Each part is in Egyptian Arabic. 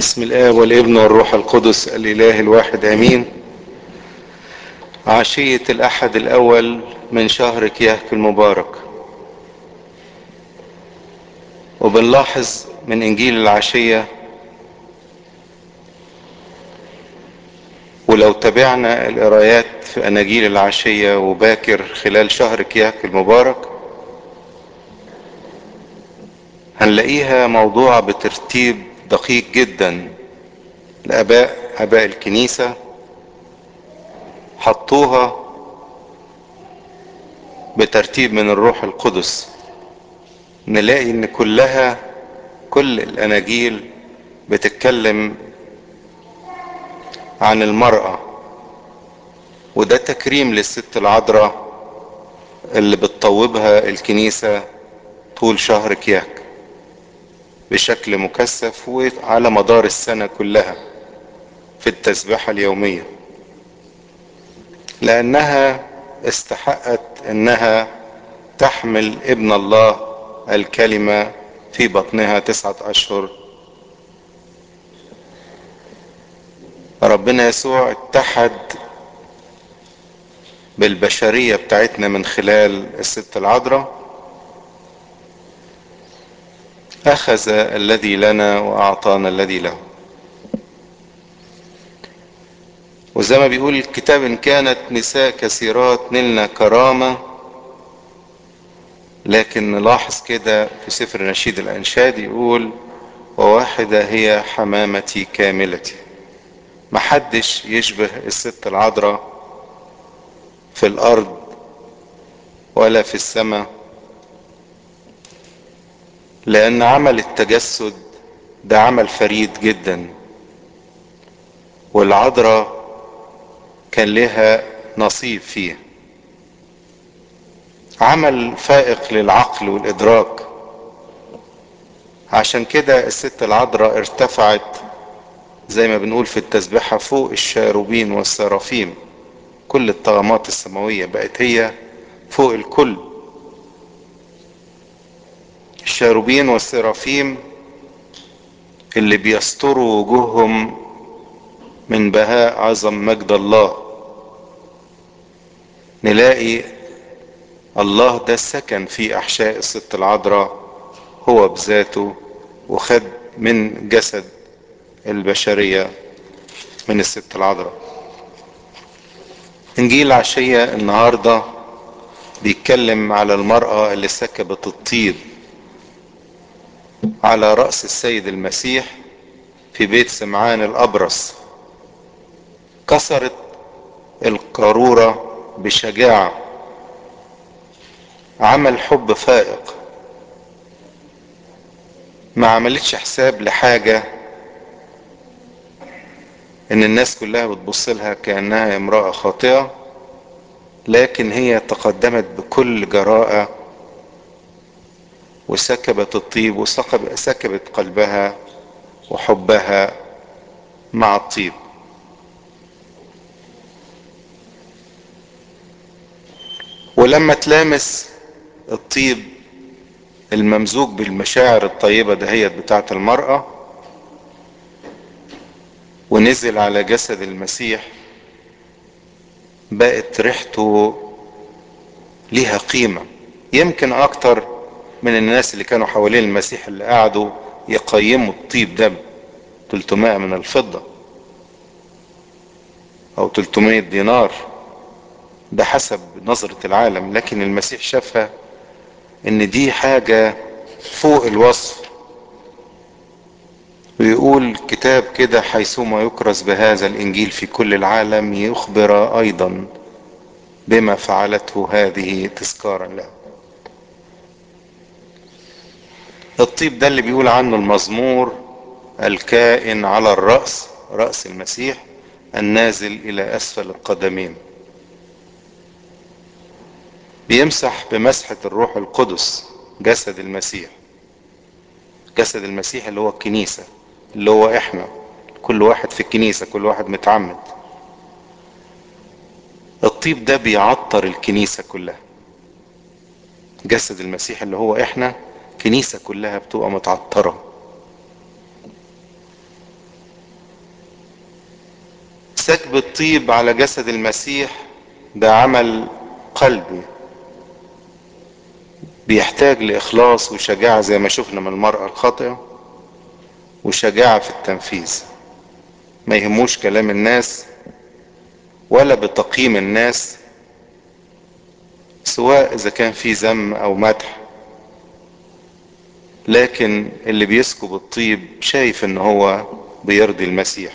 بسم الآب والابن والروح القدس الإله الواحد آمين عشية الأحد الأول من شهر كيهك المبارك وبنلاحظ من إنجيل العشية ولو تابعنا القرايات في أناجيل العشية وباكر خلال شهر كيهك المبارك هنلاقيها موضوع بترتيب دقيق جدا الآباء آباء الكنيسة حطوها بترتيب من الروح القدس نلاقي ان كلها كل الاناجيل بتتكلم عن المرأة وده تكريم للست العذراء اللي بتطوبها الكنيسة طول شهر كياك بشكل مكثف وعلى مدار السنة كلها في التسبيحة اليومية لأنها استحقت أنها تحمل ابن الله الكلمة في بطنها تسعة أشهر ربنا يسوع اتحد بالبشرية بتاعتنا من خلال الست العذراء أخذ الذي لنا وأعطانا الذي له وزي ما بيقول الكتاب إن كانت نساء كثيرات نلنا كرامة لكن نلاحظ كده في سفر نشيد الأنشاد يقول وواحدة هي حمامتي كاملتي محدش يشبه الست العذراء في الأرض ولا في السماء لأن عمل التجسد ده عمل فريد جدا والعذراء كان لها نصيب فيه عمل فائق للعقل والإدراك عشان كده الست العذراء ارتفعت زي ما بنقول في التسبيحة فوق الشاروبين والسرافيم كل الطغمات السماوية بقت هي فوق الكل الشاروبين والسرافيم اللي بيستروا وجوههم من بهاء عظم مجد الله نلاقي الله ده سكن في احشاء الست العذراء هو بذاته وخد من جسد البشرية من الست العذراء انجيل عشية النهاردة بيتكلم على المرأة اللي سكبت الطيب على رأس السيد المسيح في بيت سمعان الأبرص كسرت القارورة بشجاعة عمل حب فائق ما عملتش حساب لحاجة ان الناس كلها بتبص لها كأنها امرأة خاطئة لكن هي تقدمت بكل جراءة وسكبت الطيب وسكبت قلبها وحبها مع الطيب ولما تلامس الطيب الممزوج بالمشاعر الطيبة دهيت بتاعت المرأة ونزل على جسد المسيح بقت ريحته ليها قيمة يمكن اكتر من الناس اللي كانوا حوالين المسيح اللي قعدوا يقيموا الطيب ده 300 من الفضة او 300 دينار ده حسب نظرة العالم لكن المسيح شافها ان دي حاجة فوق الوصف ويقول كتاب كده حيثما يكرز بهذا الانجيل في كل العالم يخبر ايضا بما فعلته هذه تذكارا له الطيب ده اللي بيقول عنه المزمور الكائن على الرأس رأس المسيح النازل الى اسفل القدمين بيمسح بمسحة الروح القدس جسد المسيح جسد المسيح اللي هو الكنيسة اللي هو احنا كل واحد في الكنيسة كل واحد متعمد الطيب ده بيعطر الكنيسة كلها جسد المسيح اللي هو احنا كنيسة كلها بتبقى متعطرة سكب الطيب على جسد المسيح ده عمل قلبي بيحتاج لإخلاص وشجاعة زي ما شفنا من المرأة الخاطئة وشجاعة في التنفيذ ما يهموش كلام الناس ولا بتقييم الناس سواء إذا كان في ذم أو مدح لكن اللي بيسكب الطيب شايف ان هو بيرضي المسيح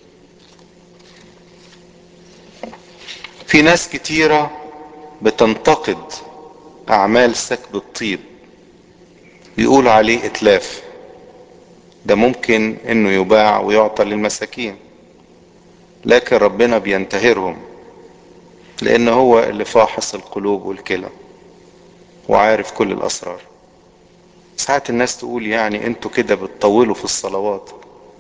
في ناس كتيرة بتنتقد اعمال سكب الطيب يقول عليه اتلاف ده ممكن انه يباع ويعطى للمساكين لكن ربنا بينتهرهم لان هو اللي فاحص القلوب والكلى وعارف كل الاسرار ساعات الناس تقول يعني انتوا كده بتطولوا في الصلوات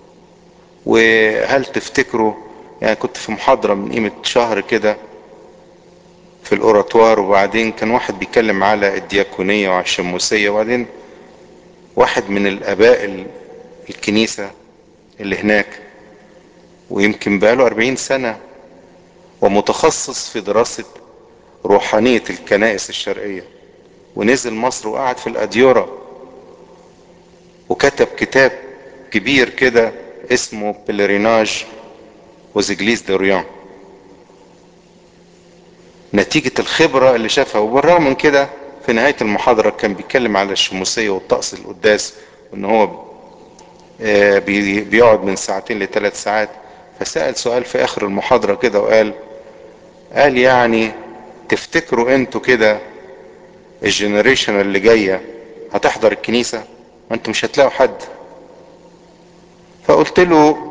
وهل تفتكروا يعني كنت في محاضرة من قيمة شهر كده في الاوراتوار وبعدين كان واحد بيتكلم على الدياكونية وعلى الشموسية وبعدين واحد من الاباء الكنيسة اللي هناك ويمكن بقاله أربعين سنة ومتخصص في دراسة روحانية الكنائس الشرقية ونزل مصر وقعد في الأديرة وكتب كتاب كبير كده اسمه بلريناج وزجليس دوريان نتيجة الخبرة اللي شافها وبالرغم من كده في نهاية المحاضرة كان بيتكلم على الشموسية والطقس القداس وان هو بيقعد من ساعتين لثلاث ساعات فسأل سؤال في اخر المحاضرة كده وقال قال يعني تفتكروا انتوا كده الجنريشن اللي جاية هتحضر الكنيسة ما انتوا مش هتلاقوا حد فقلت له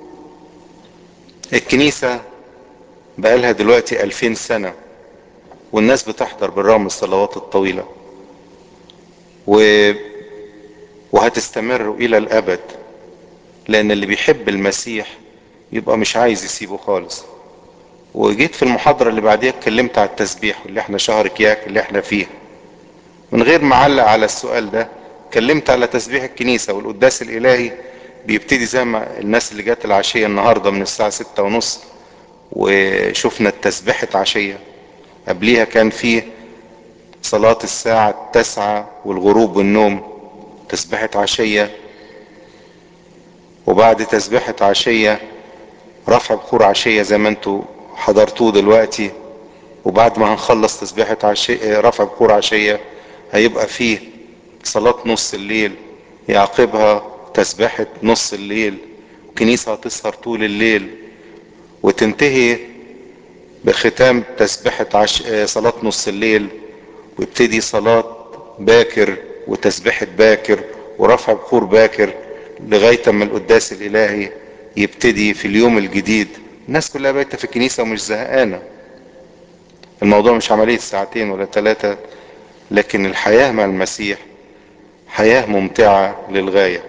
الكنيسة بقالها دلوقتي ألفين سنة والناس بتحضر بالرغم من الصلوات الطويلة و... وهتستمر إلى الأبد لأن اللي بيحب المسيح يبقى مش عايز يسيبه خالص وجيت في المحاضرة اللي بعديها اتكلمت على التسبيح واللي احنا شهر كياك اللي احنا فيه من غير ما اعلق على السؤال ده اتكلمت على تسبيح الكنيسة والقداس الالهي بيبتدي زي ما الناس اللي جت العشية النهاردة من الساعة ستة ونص وشفنا التسبيحة عشية قبليها كان فيه صلاة الساعة التاسعة والغروب والنوم تسبيحة عشية وبعد تسبيحة عشية رفع بخور عشية زي ما انتوا حضرتوه دلوقتي وبعد ما هنخلص تسبيحة عشية رفع بخور عشية هيبقى فيه صلاة نص الليل يعقبها تسبيحة نص الليل كنيسة هتسهر طول الليل وتنتهي بختام تسبيحة عش... صلاة نص الليل ويبتدي صلاة باكر وتسبيحة باكر ورفع بخور باكر لغاية ما القداس الإلهي يبتدي في اليوم الجديد الناس كلها بايته في الكنيسة ومش زهقانة الموضوع مش عملية ساعتين ولا ثلاثة لكن الحياة مع المسيح حياة ممتعة للغاية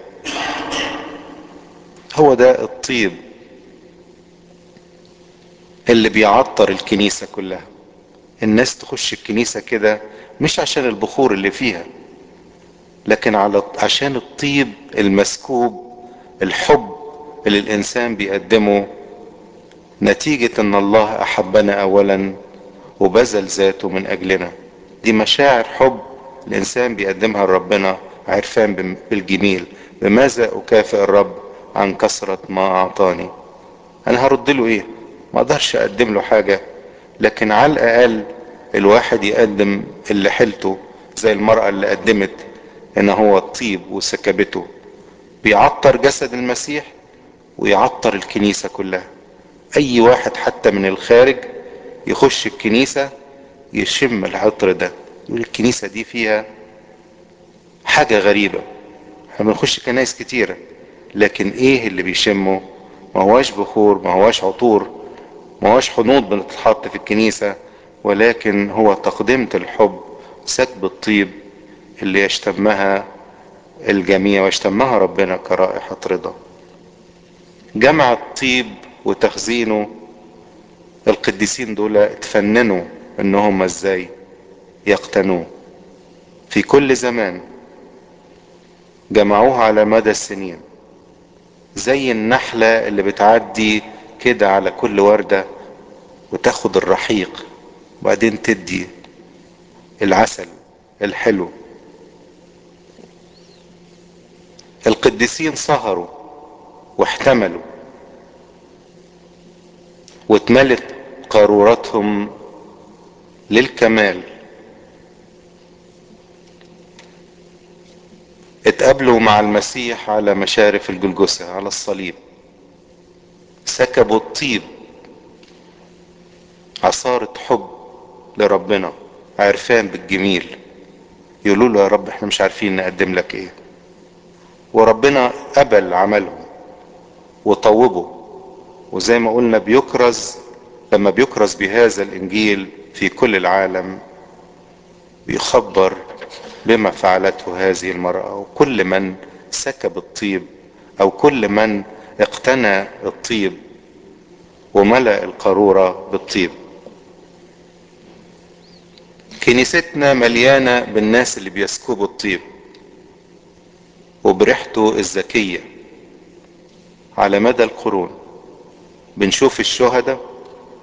هو ده الطيب اللي بيعطر الكنيسة كلها الناس تخش الكنيسة كده مش عشان البخور اللي فيها لكن على عشان الطيب المسكوب الحب اللي الانسان بيقدمه نتيجة ان الله احبنا اولا وبذل ذاته من اجلنا دي مشاعر حب الانسان بيقدمها لربنا عرفان بالجميل بماذا اكافئ الرب عن كثرة ما اعطاني انا هرد له ايه ما اقدرش اقدم له حاجة لكن على الاقل الواحد يقدم اللي حيلته زي المرأة اللي قدمت ان هو الطيب وسكبته بيعطر جسد المسيح ويعطر الكنيسة كلها اي واحد حتى من الخارج يخش الكنيسة يشم العطر ده يقول الكنيسة دي فيها حاجة غريبة احنا بنخش كنايس كتيرة لكن ايه اللي بيشمه ما هواش بخور ما هواش عطور ما هواش حنوط بتتحط في الكنيسة ولكن هو تقدمة الحب سكب الطيب اللي يشتمها الجميع ويشتمها ربنا كرائحة رضا جمع الطيب وتخزينه القديسين دول اتفننوا ان هم ازاي يقتنوه في كل زمان جمعوه على مدى السنين زي النحلة اللي بتعدي كده على كل وردة وتاخد الرحيق وبعدين تدي العسل الحلو القديسين سهروا واحتملوا واتملت قارورتهم للكمال اتقابلوا مع المسيح على مشارف الجلجسة على الصليب سكبوا الطيب عصارة حب لربنا عرفان بالجميل يقولوا له يا رب احنا مش عارفين نقدم لك ايه وربنا قبل عملهم وطوبه وزي ما قلنا بيكرز لما بيكرز بهذا الانجيل في كل العالم بيخبر بما فعلته هذه المرأة وكل من سكب الطيب او كل من اقتنى الطيب وملأ القارورة بالطيب كنيستنا مليانة بالناس اللي بيسكبوا الطيب وبريحته الذكية على مدى القرون بنشوف الشهداء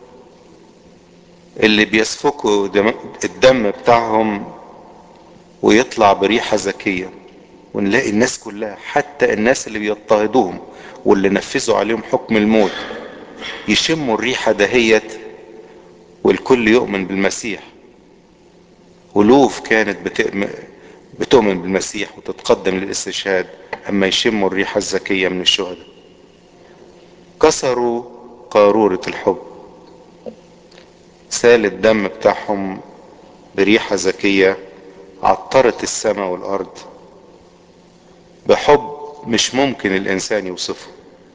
اللي بيسفكوا دم الدم بتاعهم ويطلع بريحة ذكية ونلاقي الناس كلها حتى الناس اللي بيضطهدوهم واللي نفذوا عليهم حكم الموت يشموا الريحة دهيت والكل يؤمن بالمسيح ألوف كانت بتؤمن, بتؤمن بالمسيح وتتقدم للاستشهاد أما يشموا الريحة الذكية من الشهداء كسروا قارورة الحب سال الدم بتاعهم بريحة ذكية عطرت السماء والأرض بحب مش ممكن الإنسان يوصفه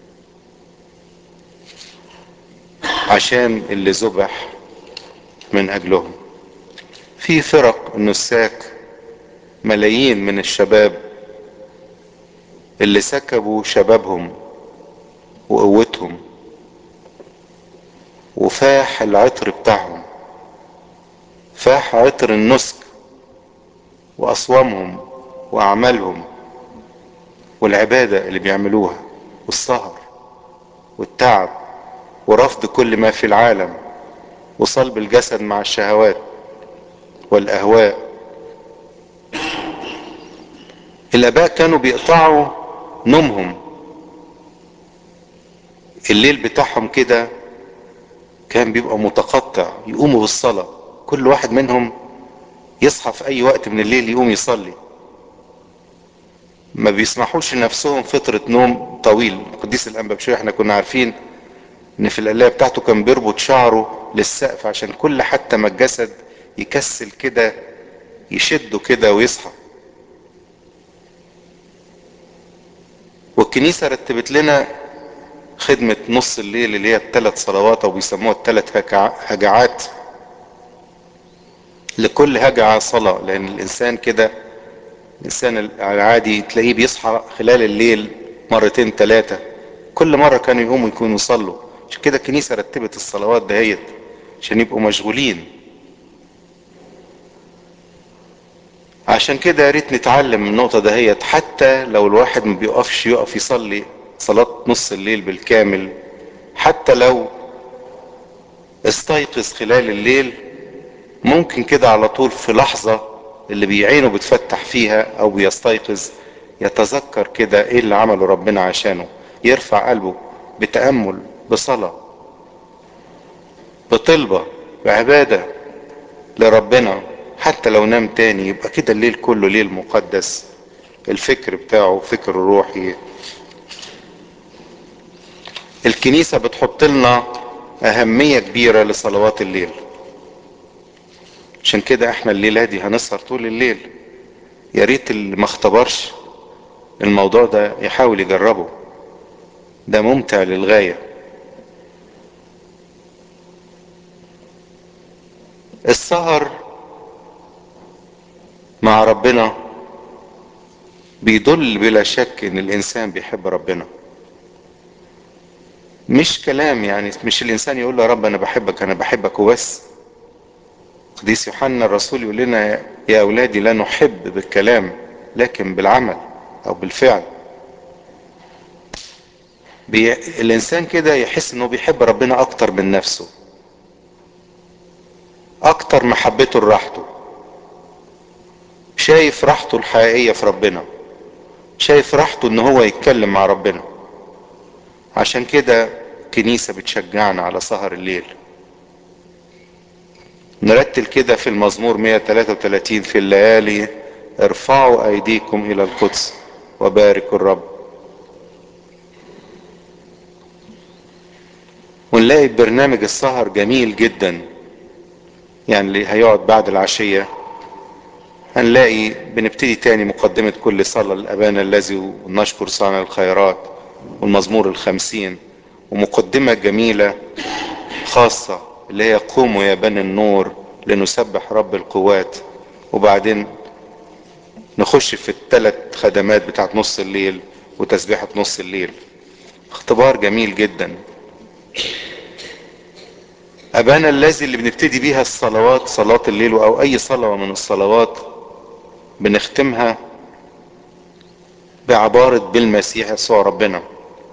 عشان اللي ذبح من أجلهم في فرق النساك ملايين من الشباب اللي سكبوا شبابهم وقوتهم وفاح العطر بتاعهم فاح عطر النسك واصوامهم واعمالهم والعبادة اللي بيعملوها والسهر والتعب ورفض كل ما في العالم وصلب الجسد مع الشهوات والاهواء الاباء كانوا بيقطعوا نومهم الليل بتاعهم كده كان بيبقى متقطع يقوموا بالصلاة كل واحد منهم يصحى في اي وقت من الليل يقوم يصلي ما بيسمحوش لنفسهم فترة نوم طويل قديس الانبا بشوية احنا كنا عارفين ان في القلاية بتاعته كان بيربط شعره للسقف عشان كل حتى ما الجسد يكسل كده يشده كده ويصحى والكنيسة رتبت لنا خدمة نص الليل اللي هي الثلاث صلوات او بيسموها الثلاث هجعات لكل هجعة صلاة لان الانسان كده الانسان العادي تلاقيه بيصحى خلال الليل مرتين ثلاثة كل مرة كانوا يقوموا يكونوا يصلوا عشان كده الكنيسة رتبت الصلوات دهيت عشان يبقوا مشغولين عشان كده يا ريت نتعلم من النقطة دهيت حتى لو الواحد ما بيقفش يقف يصلي صلاة نص الليل بالكامل حتى لو استيقظ خلال الليل ممكن كده على طول في لحظة اللي بيعينه بتفتح فيها او بيستيقظ يتذكر كده ايه اللي عمله ربنا عشانه يرفع قلبه بتأمل بصلاة بطلبة بعبادة لربنا حتى لو نام تاني يبقى كده الليل كله ليل مقدس الفكر بتاعه فكر روحي الكنيسة بتحط لنا أهمية كبيرة لصلوات الليل عشان كده احنا الليلة دي هنسهر طول الليل يا ريت اللي ما اختبرش الموضوع ده يحاول يجربه ده ممتع للغاية السهر مع ربنا بيدل بلا شك ان الانسان بيحب ربنا مش كلام يعني مش الانسان يقول له يا رب انا بحبك انا بحبك وبس قديس يوحنا الرسول يقول لنا يا اولادي لا نحب بالكلام لكن بالعمل او بالفعل بي... الانسان كده يحس انه بيحب ربنا اكتر من نفسه اكتر محبته لراحته شايف راحته الحقيقية في ربنا شايف راحته ان هو يتكلم مع ربنا عشان كده كنيسة بتشجعنا على سهر الليل نرتل كده في المزمور 133 في الليالي ارفعوا ايديكم الى القدس وباركوا الرب ونلاقي برنامج السهر جميل جدا يعني اللي هيقعد بعد العشية هنلاقي بنبتدي تاني مقدمة كل صلاة للأبانا الذي ونشكر صانع الخيرات والمزمور الخمسين ومقدمة جميلة خاصة اللي هي قوموا يا بني النور لنسبح رب القوات وبعدين نخش في الثلاث خدمات بتاعت نص الليل وتسبيحة نص الليل اختبار جميل جدا أبانا الذي اللي بنبتدي بيها الصلوات صلاة الليل أو أي صلوة من الصلوات بنختمها بعبارة بالمسيح يسوع ربنا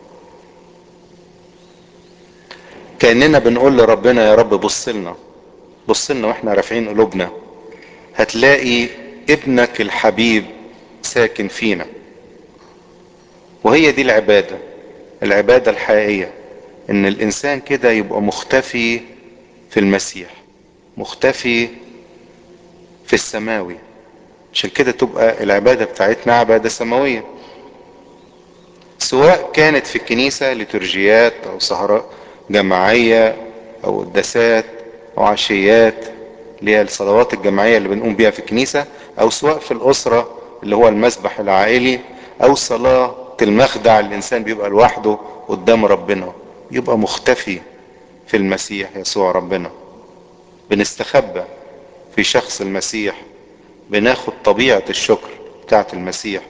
كأننا بنقول لربنا يا رب بص لنا بص لنا واحنا رافعين قلوبنا هتلاقي ابنك الحبيب ساكن فينا وهي دي العبادة العبادة الحقيقية ان الانسان كده يبقى مختفي في المسيح مختفي في السماوي عشان كده تبقى العبادة بتاعتنا عبادة سماوية سواء كانت في الكنيسة لترجيات او سهرات جماعية او قداسات او عشيات اللي هي الصلوات الجماعية اللي بنقوم بيها في الكنيسة او سواء في الاسرة اللي هو المسبح العائلي او صلاة المخدع الانسان بيبقى لوحده قدام ربنا يبقى مختفي في المسيح يسوع ربنا بنستخبى في شخص المسيح بناخد طبيعة الشكر بتاعت المسيح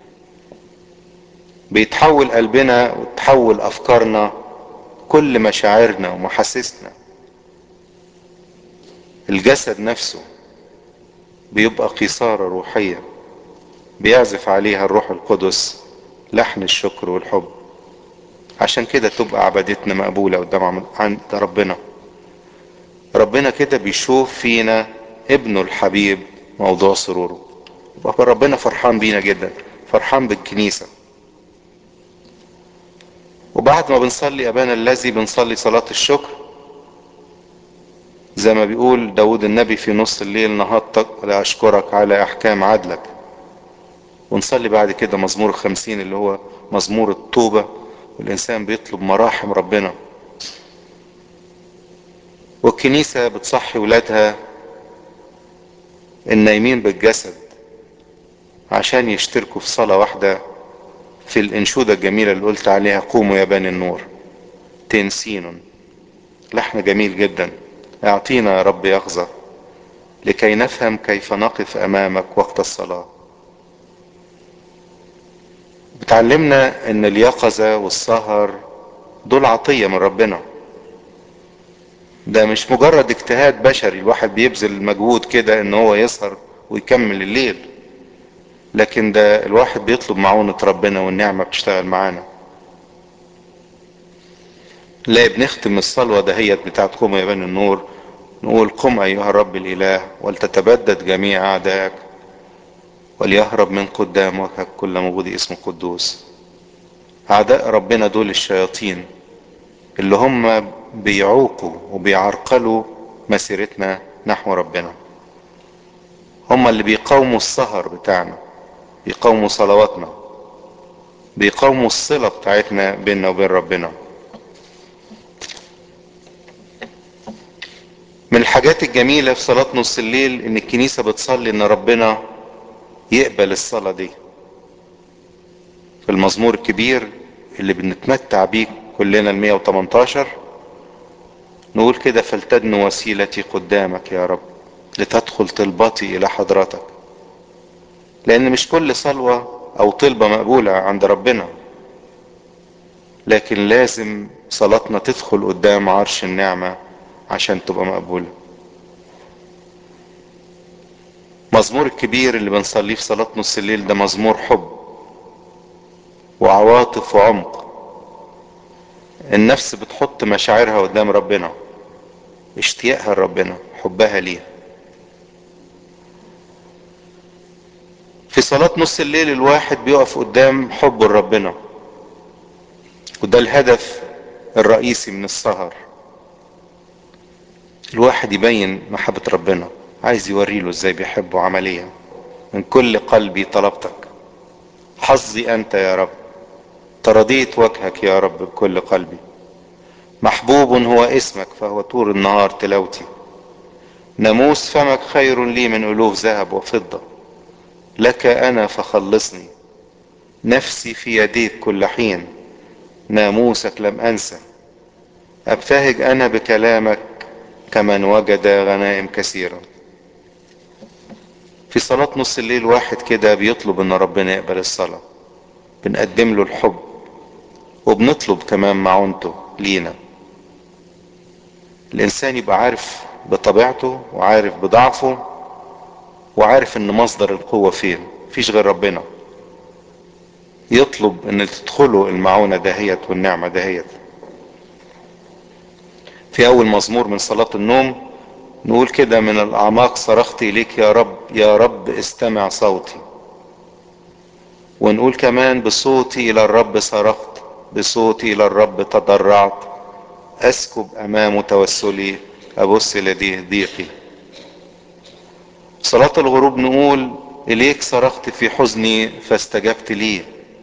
بيتحول قلبنا وتحول افكارنا كل مشاعرنا ومحاسسنا الجسد نفسه بيبقى قيثارة روحية بيعزف عليها الروح القدس لحن الشكر والحب عشان كده تبقى عبادتنا مقبولة قدام عند ربنا ربنا كده بيشوف فينا ابنه الحبيب موضوع سروره يبقى ربنا فرحان بينا جدا فرحان بالكنيسة وبعد ما بنصلي أبانا الذي بنصلي صلاة الشكر زي ما بيقول داود النبي في نص الليل نهضتك لأشكرك على أحكام عدلك ونصلي بعد كده مزمور الخمسين اللي هو مزمور التوبة والإنسان بيطلب مراحم ربنا والكنيسة بتصحي ولادها النايمين بالجسد عشان يشتركوا في صلاة واحدة في الانشودة الجميلة اللي قلت عليها قوموا يا بني النور تنسين لحن جميل جدا اعطينا يا رب يغزى لكي نفهم كيف نقف امامك وقت الصلاة بتعلمنا ان اليقظة والسهر دول عطية من ربنا ده مش مجرد اجتهاد بشري الواحد بيبذل مجهود كده ان هو يسهر ويكمل الليل لكن ده الواحد بيطلب معونة ربنا والنعمة بتشتغل معانا لا بنختم الصلوة دهيت بتاعت قوم يا بني النور نقول قم أيها الرب الإله ولتتبدد جميع أعدائك وليهرب من قدام وجهك كل موجود اسم قدوس أعداء ربنا دول الشياطين اللي هم بيعوقوا وبيعرقلوا مسيرتنا نحو ربنا هم اللي بيقاوموا السهر بتاعنا بيقاوموا صلواتنا بيقاوموا الصلة بتاعتنا بيننا وبين ربنا من الحاجات الجميلة في صلاة نص الليل ان الكنيسة بتصلي ان ربنا يقبل الصلاة دي في المزمور الكبير اللي بنتمتع بيه كلنا ال 118 نقول كده فلتدن وسيلتي قدامك يا رب لتدخل طلبتي الى حضرتك لان مش كل صلوة او طلبة مقبولة عند ربنا لكن لازم صلاتنا تدخل قدام عرش النعمة عشان تبقى مقبولة مزمور الكبير اللي بنصليه في صلاة نص الليل ده مزمور حب وعواطف وعمق النفس بتحط مشاعرها قدام ربنا اشتياقها لربنا حبها ليه في صلاة نص الليل الواحد بيقف قدام حب ربنا وده الهدف الرئيسي من السهر الواحد يبين محبة ربنا عايز يوريله ازاي بيحبه عمليا من كل قلبي طلبتك حظي انت يا رب ترضيت وجهك يا رب بكل قلبي محبوب هو اسمك فهو طول النهار تلاوتي ناموس فمك خير لي من ألوف ذهب وفضة لك أنا فخلصني نفسي في يديك كل حين ناموسك لم أنسى أبتهج أنا بكلامك كمن وجد غنائم كثيرة في صلاة نص الليل واحد كده بيطلب ان ربنا يقبل الصلاة بنقدم له الحب وبنطلب كمان معونته لينا الانسان يبقى عارف بطبيعته وعارف بضعفه وعارف ان مصدر القوة فين مفيش غير ربنا يطلب ان تدخله المعونة دهيت والنعمة دهيت في اول مزمور من صلاة النوم نقول كده من الاعماق صرخت اليك يا رب يا رب استمع صوتي ونقول كمان بصوتي الى الرب صرخت بصوتي الى الرب تضرعت اسكب امامه توسلي ابص لديه ضيقي صلاة الغروب نقول اليك صرخت في حزني فاستجبت لي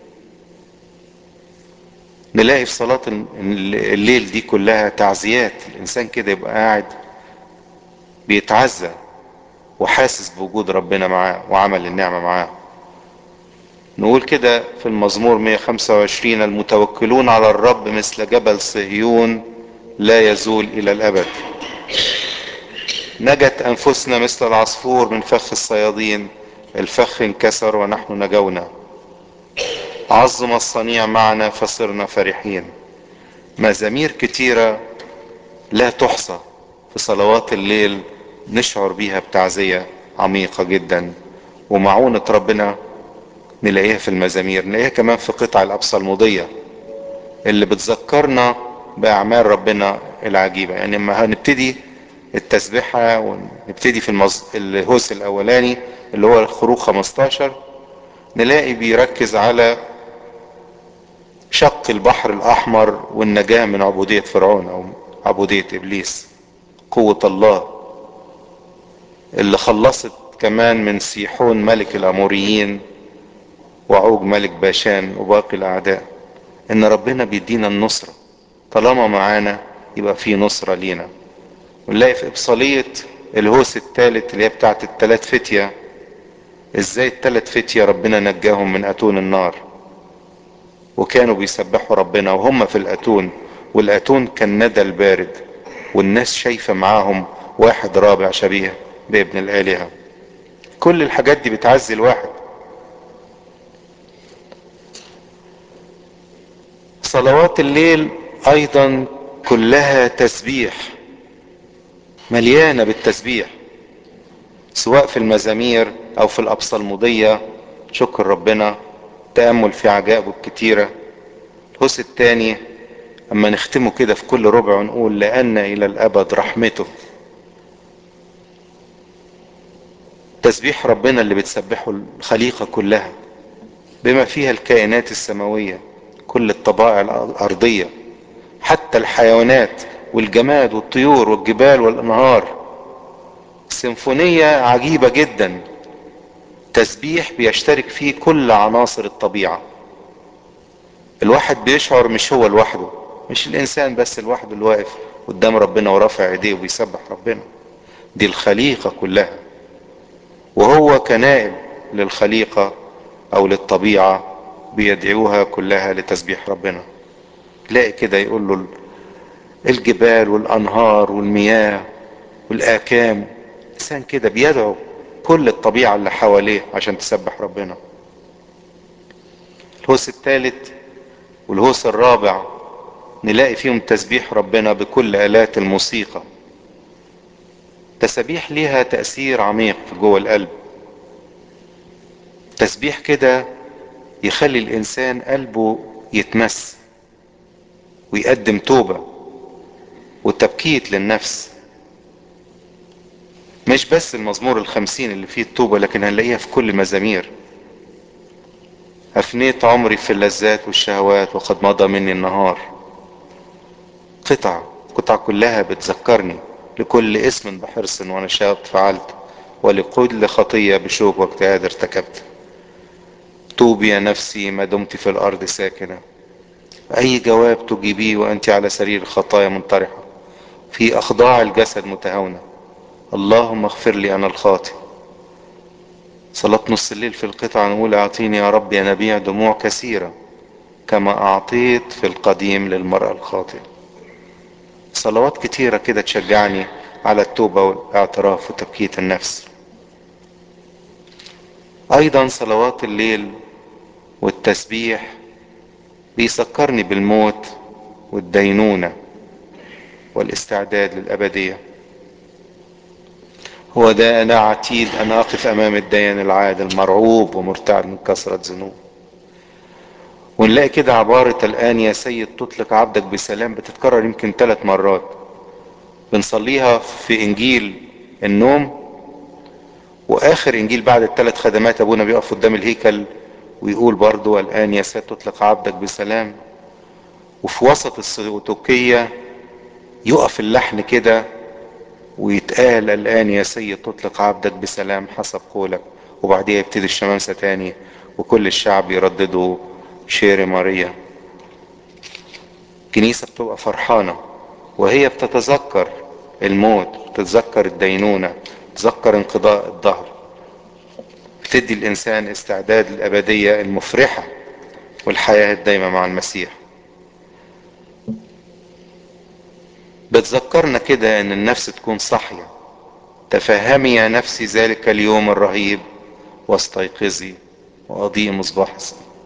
نلاقي في صلاة الليل دي كلها تعزيات الانسان كده يبقى قاعد بيتعزى وحاسس بوجود ربنا معاه وعمل النعمة معاه نقول كده في المزمور 125 المتوكلون على الرب مثل جبل صهيون لا يزول الى الابد نجت انفسنا مثل العصفور من فخ الصيادين الفخ انكسر ونحن نجونا عظم الصنيع معنا فصرنا فرحين مزامير كتيرة لا تحصى في صلوات الليل نشعر بيها بتعزية عميقة جدا ومعونة ربنا نلاقيها في المزامير نلاقيها كمان في قطع الأبصالمودية اللي بتذكرنا بأعمال ربنا العجيبة يعني لما هنبتدي التسبيحة ونبتدي في المز... الهوس الأولاني اللي هو الخروج 15 نلاقي بيركز على شق البحر الأحمر والنجاة من عبودية فرعون أو عبودية إبليس قوة الله اللي خلصت كمان من سيحون ملك الأموريين وعوج ملك باشان وباقي الأعداء إن ربنا بيدينا النصرة طالما معانا يبقى في نصرة لينا ونلاقي في إبصالية الهوس الثالث اللي هي بتاعت التلات فتية ازاي التلات فتية ربنا نجاهم من أتون النار وكانوا بيسبحوا ربنا وهم في الأتون والأتون كان ندى البارد والناس شايفة معاهم واحد رابع شبيه بابن الآلهة كل الحاجات دي بتعزي الواحد صلوات الليل ايضا كلها تسبيح مليانة بالتسبيح سواء في المزامير او في الابصالمودية شكر ربنا تأمل في عجائبه الكتيرة الهوس التاني اما نختمه كده في كل ربع ونقول لأن الى الابد رحمته تسبيح ربنا اللي بتسبحه الخليقة كلها بما فيها الكائنات السماوية كل الطبائع الأرضية حتى الحيوانات والجماد والطيور والجبال والأنهار سيمفونية عجيبة جدا تسبيح بيشترك فيه كل عناصر الطبيعة الواحد بيشعر مش هو لوحده مش الإنسان بس لوحده اللي واقف قدام ربنا ورافع ايديه وبيسبح ربنا دي الخليقة كلها وهو كنائب للخليقة او للطبيعة بيدعوها كلها لتسبيح ربنا تلاقي كده يقول له الجبال والانهار والمياه والاكام انسان كده بيدعو كل الطبيعة اللي حواليه عشان تسبح ربنا الهوس الثالث والهوس الرابع نلاقي فيهم تسبيح ربنا بكل آلات الموسيقى تسابيح ليها تأثير عميق في جوه القلب تسبيح كده يخلي الإنسان قلبه يتمس ويقدم توبة وتبكيت للنفس مش بس المزمور الخمسين اللي فيه التوبة لكن هنلاقيها في كل مزامير أفنيت عمري في اللذات والشهوات وقد مضى مني النهار قطع قطع كلها بتذكرني لكل اسم بحرص ونشاط فعلت ولكل خطية بشوق واجتهاد ارتكبت توبي يا نفسي ما دمت في الأرض ساكنة أي جواب تجيبيه وأنت على سرير الخطايا منطرحة في أخضاع الجسد متهاونة اللهم اغفر لي أنا الخاطئ صلاة نص الليل في القطعة نقول أعطيني يا رب يا نبيع دموع كثيرة كما أعطيت في القديم للمرأة الخاطئة صلوات كتيرة كده تشجعني على التوبة والاعتراف وتبكيت النفس أيضا صلوات الليل والتسبيح بيذكرني بالموت والدينونة والاستعداد للأبدية هو ده أنا عتيد أن أقف أمام الديان العادل مرعوب ومرتعد من كثرة ذنوب ونلاقي كده عبارة الآن يا سيد تطلق عبدك بسلام بتتكرر يمكن ثلاث مرات بنصليها في إنجيل النوم وآخر إنجيل بعد الثلاث خدمات أبونا بيقف قدام الهيكل ويقول برضو الآن يا سيد تطلق عبدك بسلام وفي وسط السلوتوكية يقف اللحن كده ويتقال الآن يا سيد تطلق عبدك بسلام حسب قولك وبعديها يبتدي الشمامسة تاني وكل الشعب يرددوا شير ماريا كنيسة بتبقى فرحانة وهي بتتذكر الموت بتتذكر الدينونة بتتذكر انقضاء الظهر بتدي الإنسان استعداد للأبدية المفرحة والحياة الدايمة مع المسيح بتذكرنا كده ان النفس تكون صاحية تفهمي يا نفسي ذلك اليوم الرهيب واستيقظي واضيء مصباح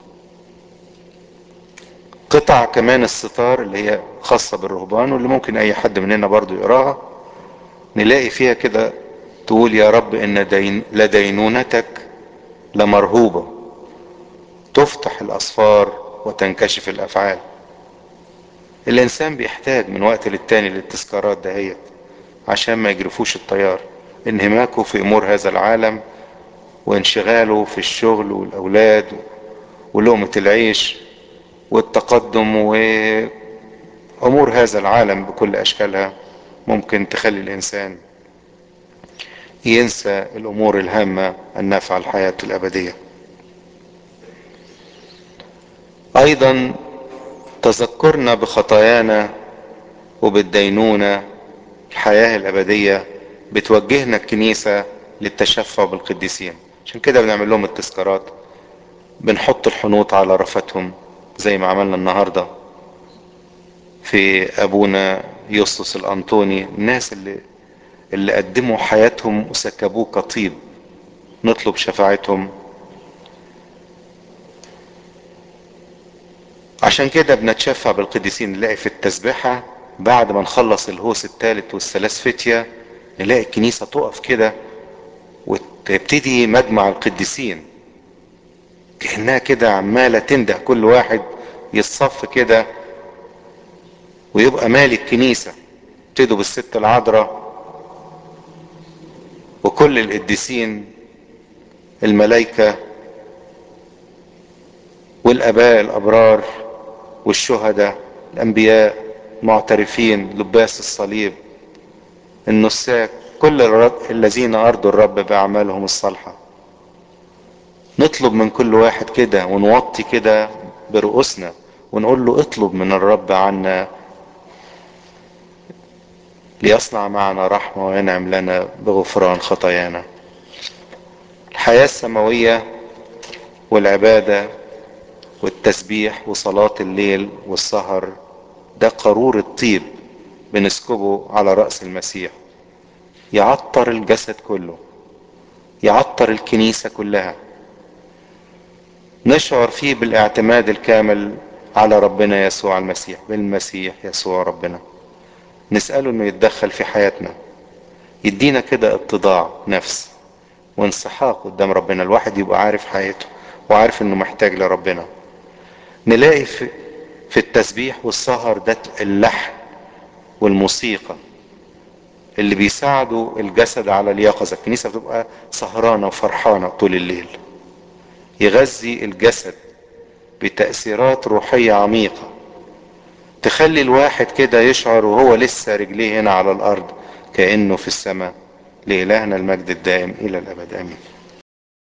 قطع كمان الستار اللي هي خاصة بالرهبان واللي ممكن اي حد مننا برضو يقراها نلاقي فيها كده تقول يا رب ان دين لدينونتك لمرهوبة تفتح الاسفار وتنكشف الافعال الانسان بيحتاج من وقت للتاني للتذكارات دهيت عشان ما يجرفوش الطيار انهماكه في امور هذا العالم وانشغاله في الشغل والاولاد ولقمة العيش والتقدم وامور هذا العالم بكل اشكالها ممكن تخلي الانسان ينسى الامور الهامة النافعة الحياة الابدية ايضا تذكرنا بخطايانا وبالدينونة الحياة الابدية بتوجهنا الكنيسة للتشفع بالقديسين عشان كده بنعمل لهم التذكارات بنحط الحنوط على رفتهم زي ما عملنا النهاردة في ابونا يوسوس الانطوني الناس اللي اللي قدموا حياتهم وسكبوه كطيب نطلب شفاعتهم عشان كده بنتشفع بالقديسين نلاقي في التسبيحة بعد ما نخلص الهوس الثالث والثلاث فتية نلاقي الكنيسة تقف كده وتبتدي مجمع القديسين كأنها كده عمالة تنده كل واحد يتصف كده ويبقى مالي الكنيسة ابتدوا بالست العذراء وكل القديسين الملائكة والاباء الابرار والشهداء الانبياء معترفين لباس الصليب النساك كل الرب الذين ارضوا الرب باعمالهم الصالحة نطلب من كل واحد كده ونوطي كده برؤوسنا ونقول له اطلب من الرب عنا ليصنع معنا رحمة وينعم لنا بغفران خطايانا الحياة السماوية والعبادة والتسبيح وصلاة الليل والسهر ده قارور الطيب بنسكبه على رأس المسيح يعطر الجسد كله يعطر الكنيسة كلها نشعر فيه بالاعتماد الكامل على ربنا يسوع المسيح بالمسيح يسوع ربنا نسأله انه يتدخل في حياتنا يدينا كده اتضاع نفس وانسحاق قدام ربنا الواحد يبقى عارف حياته وعارف انه محتاج لربنا نلاقي في في التسبيح والسهر ده اللحن والموسيقى اللي بيساعدوا الجسد على اليقظة الكنيسة بتبقى سهرانة وفرحانة طول الليل يغذي الجسد بتأثيرات روحية عميقة تخلي الواحد كده يشعر وهو لسه رجليه هنا على الأرض كأنه في السماء لإلهنا المجد الدائم إلى الأبد آمين